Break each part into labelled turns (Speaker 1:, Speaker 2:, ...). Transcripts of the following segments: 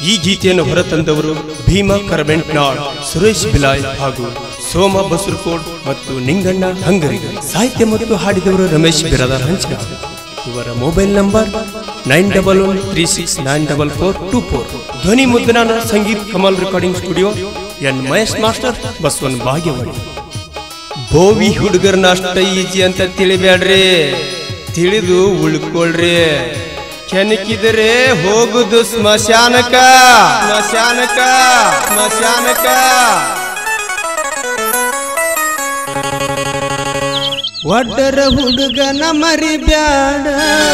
Speaker 1: ಈ ಗೀತೆಯನ್ನು ಹೊರತಂದವರು ಭೀಮಾ ಕರಬೆಂಟ್ನಾಳ್ ಸುರೇಶ್ ಬಿಲಾಯ್ ಹಾಗೂ ಸೋಮ ಬಸುರ್ಕೋಡ್ ಮತ್ತು ನಿಂಗಣ್ಣ ಹಂಗರಿ ಸಾಹಿತ್ಯ ಮತ್ತು ಹಾಡಿದವರು ರಮೇಶ್ ಬಿರಾದಾರ್ ಹಂಚ ಇವರ mobile number nine double one three six nine double four two four ಧ್ವನಿ ಮುದ್ರಣ Sangeet Kamal recording studio N Mahesh master Basavan ಭಾಗ್ಯವಾಡಿ ಬೋವಿ ಹುಡುಗರನ್ನ ಅಷ್ಟ ಈಜಿ ಅಂತ ತಿಳಿಬ್ಯಾಡ್ರಿ ತಿಳಿದು ಉಳ್ಕೊಳ್ರಿ ಕೆನಕಿದರೆ ಹೋಗುದು ಸ್ಮಶಾನಕ ಸ್ಮಶಾನಕ ಸ್ಮಶಾನಕ
Speaker 2: ಒಡ್ಡರ ಹುಡುಗನ ಮರಿಬ್ಯಾಡ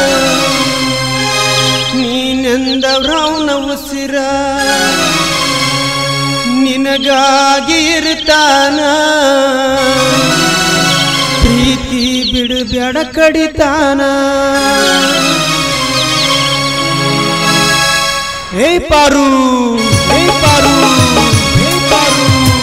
Speaker 2: ನೀನೆಂದವ್ರವನ ಉಸಿರ ನಿನಗಾಗಿ ಇರ್ತಾನ ಪ್ರೀತಿ ಬಿಡಬ್ಯಾಡ ಕಡಿತಾನ ಏ ಪಾರು ಏ ಪಾರು ಏ ಪಾರು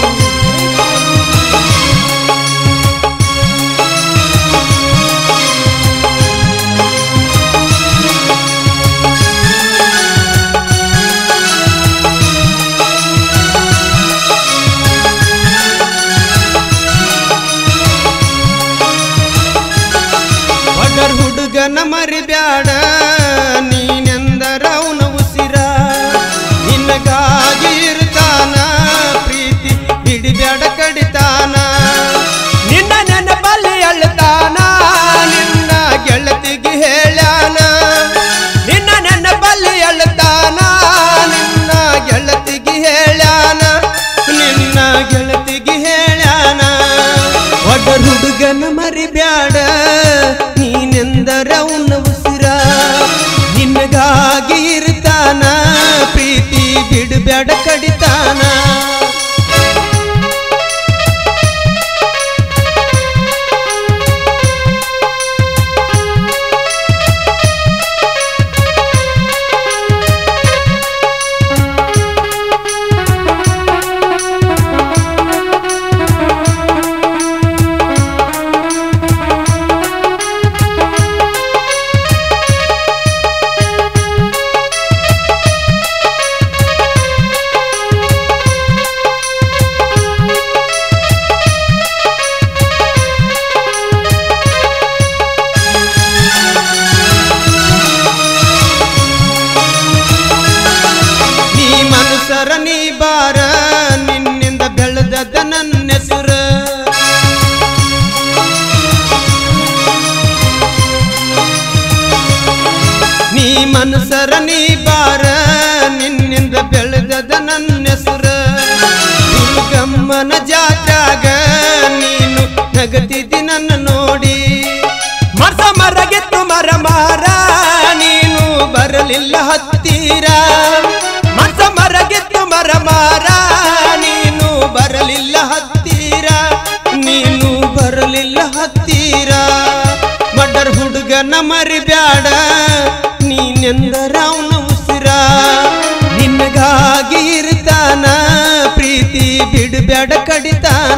Speaker 2: ಒಡರ್ ಹುಡುಗನ ಮರಿಬ್ಯಾಡ ನೀನೆಂದರ ಅವನ ಉಸಿರ ನಿನಗಾಗಿ ಇರ್ತಾನ ಪ್ರೀತಿ ಹಿಡಿಬ್ಯಾಡ ಕಡಿತಾನ ನಿನ್ನ ನೆನಪಲ್ಲಿ ಅಳ್ತಾನ ನಿನ್ನ ಗೆಳತಿಗೆ ಹೇಳ್ಯಾನ ನಿನ್ನ ನೆನಪಲ್ಲಿ ಅಳ್ತಾನ ನಿನ್ನ ಗೆಳತಿಗೆ ಹೇಳ್ಯಾನ ನಿನ್ನ ಗೆಳತಿಗೆ ಹೇಳ್ಯಾನ ಒಡರ್ ಹುಡುಗನ ಮರಿಬ್ಯಾಡ ನೀನೆಂದರ ಅವನ ಉಸಿರ ನಿನಗಾಗಿ ಇರ್ತಾನ ಪ್ರೀತಿ ಬಿಡಬ್ಯಾಡ ಕಡಿತಾನ ನೀ ಮನುಸರ ನೀ ಬಾರ ನಿನ್ನಿಂದ ಬೆಳೆದದ ನನ್ನ ಹೆಸರ ನೀ ಮನುಸರ ನೀ ಬಾರ ನಿನ್ನಿಂದ ಬೆಳೆದದ ನನ್ನ ಹೆಸರ ದುರ್ಗಮ್ಮನ ಜಾತ್ರಾಗ ನೀನು ನಗತಿದ್ದಿ ನನ್ನ ನೋಡಿ ಮರಸ ಮರಗೆತ್ತು ಮರ ಮಾರ ನೀನು ಬರಲಿಲ್ಲ ಹತ್ತೀರ ಮರಸ ಮರಗೆತ್ತು ಮರ ಮಾರ ನೀನು ಬರಲಿಲ್ಲ ಹತ್ತೀರ ನೀನು ಬರಲಿಲ್ಲ ಹತ್ತೀರ ಮಡರ್ ಹುಡುಗನ ಮರಿಬ್ಯಾಡ ನೀನೆಂದರ ಅವನ ಉಸಿರ ನಿನಗಾಗಿ ಇರ್ತಾನ ಪ್ರೀತಿ ಬಿಡಬ್ಯಾಡ ಕಡಿತಾನ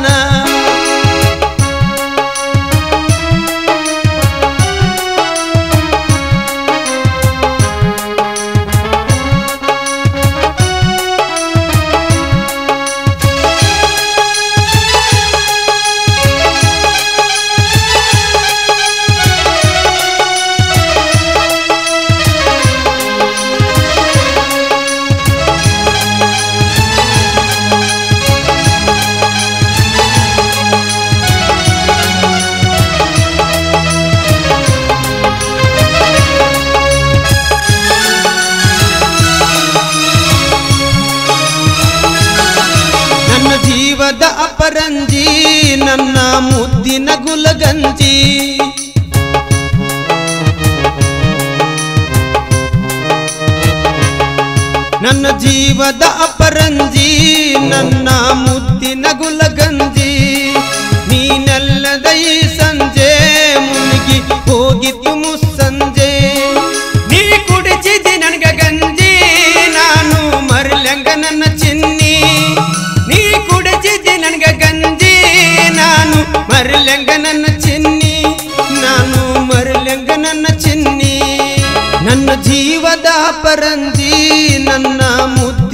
Speaker 2: ನನ್ನ ಜೀವದ ಅಪರಂಜಿ ನನ್ನ ಮುದ್ದಿನ ಗುಲಗಂಜಿ ನನ್ನ ಜೀವದ ಅಪರಂಜಿ ನನ್ನ ಮುದ್ದಿನ ಗುಲಗಂಜಿ ನೀನೆಲ್ಲದ ಈ ಸಂಜೆ ಮುಳುಗಿ ಹೋಗಿತ್ತು ಮುಸ್ಸಂಜೆ ನೀ ಕುಡಿಸಿದಿ ನನಗ ಗಂಜಿ ನಾನು ಮರಲಂಗ ನನ್ನ ಚಿನ್ನಿ ನೀ ಕುಡಿಸಿದಿ ನನಗ ಗಂಜಿ ನಾನು ಮರಲಂಗ ನನ್ನ ಚಿನ್ನಿ ನಾನು ಮರಲಂಗ ನನ್ನ ಚಿನ್ನಿ ನನ್ನ ಜೀವದ ಪರಂಜಿ ನನ್ನ ಮುದ್ದ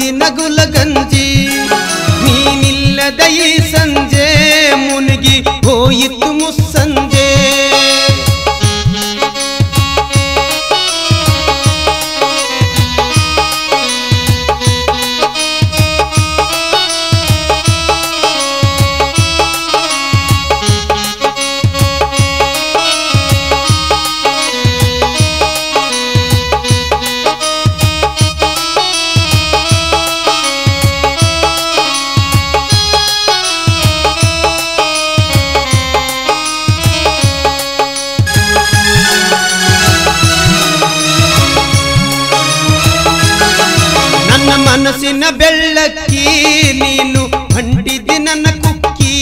Speaker 2: ಮನಸ್ಸಿನ ಬೆಳ್ಳಕ್ಕಿ ನೀನು ಹೊಂಟಿದ್ದಿ ನನ್ನ ಕುಕ್ಕಿ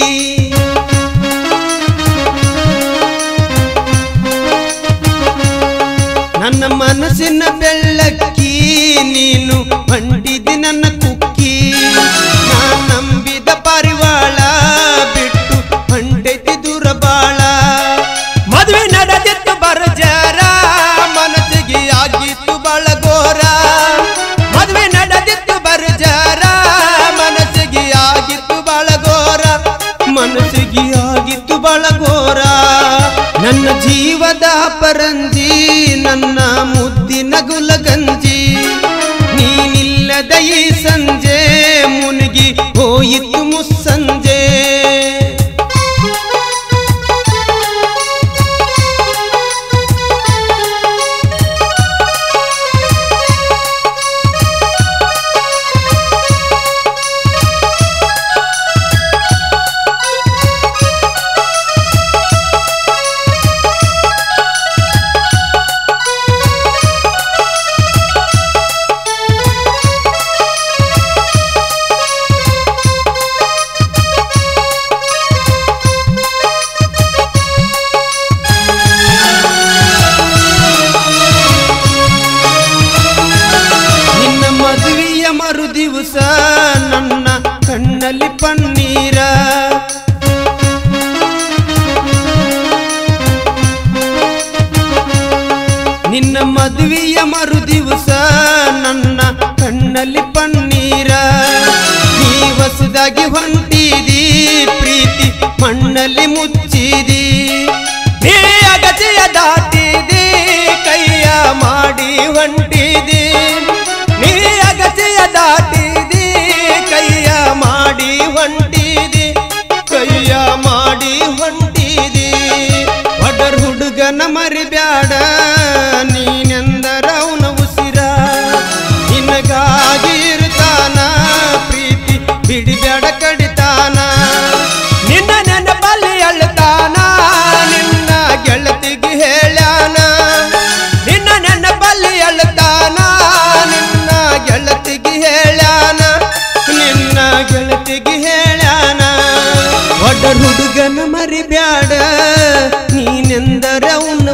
Speaker 2: ನನ್ನ ಮನಸ್ಸಿನ ಬೆಳ್ಳಕ್ಕಿ ನೀನು ಹೊಂಟಿದ್ದಿ ನನ್ನ ಕುಕ್ಕಿ ನಾ ನಂಬಿದ ಪರಿವಾಳ ಬಿಟ್ಟು ಹೊಂಟೈತಿ ದೂರ ಬಾಳ ಮದುವೆ ನಡೆದಿತ್ತು ಬರ್ಜಾರ ಮನಸ್ಸಿಗೆ ಆಗಿತ್ತು ಬಳಗೋರ ಮದುವೆ ನಡೆದಿತ್ತು ಬರ್ಜಾರ ಮನಸ್ಸಿಗೆ ಆಗಿತ್ತು ಬಳಗೋರ ಮನಸ್ಸಿಗೆ ಆಗಿತ್ತು ಬಳಗೋರ ನನ್ನ ಜೀವದ ಪರಂಜಿ ನನ್ನ ಮುದ್ದಿನ ಗುಲಗಂಜಿ ನೀನಿಲ್ಲದ ಈ ಸಂಜೆ ಮುನುಗಿ ಹೋಯಿತು ಮುಸ್ಸಂಜೆ ನಿನ್ನ ಮದುವೆಯ ಮರು ದಿವಸ ನನ್ನ ಕಣ್ಣಲ್ಲಿ ಪನ್ನೀರ ನಿನ್ನ ಮದುವೆಯ ಮರು ದಿವಸ ನನ್ನ ಕಣ್ಣಲ್ಲಿ ಪನ್ನೀರ ನೀ ಹೊಸದಾಗಿ ಹೊಂಟಿದಿ ಪ್ರೀತಿ ಮಣ್ಣಲ್ಲಿ ಮುಚ್ಚಿದಿ ನೀ ಅಗತಿಯ ದಾಟಿದಿ ಕೈಯ ಮಾಡಿ ಹೊಂಟಿದಿ ನೀ ಅಗತಿಯ ದಾಟಿದಿ ಕೈಯ ಮಾಡಿ ಹೊಂಟಿದಿ ಕೈಯ ಮಾಡಿ ಹೊಂಟಿದಿ ಒಡರ್ ಹುಡುಗನ ಮರಿಬ್ಯಾಡ ನೀನೆಂದರ ಅವನ ಉಸಿರ ನಿನಗಾಗಿ ಇರ್ತಾನ ಪ್ರೀತಿ ಬಿಡಿಬ್ಯಾಡ ಕಡಿತಾನ ನಿನ್ನ ನೆನಪಲ್ಲಿ ಅಳ್ತಾನ ನಿನ್ನ ಗೆಳತಿಗೆ ಹೇಳ್ಯಾನ ನಿನ್ನ ನೆನಪಲ್ಲಿ ಅಳ್ತಾನ ನಿನ್ನ ಗೆಳತಿಗೆ ಹೇಳ್ಯಾನ ನಿನ್ನ ಗೆಳತಿಗೆ ಹೇಳ್ಯಾನ ಒಡ್ಡ ಹುಡುಗನ ಮರಿಬ್ಯಾಡ ನೀನೆಂದರ ಅವನ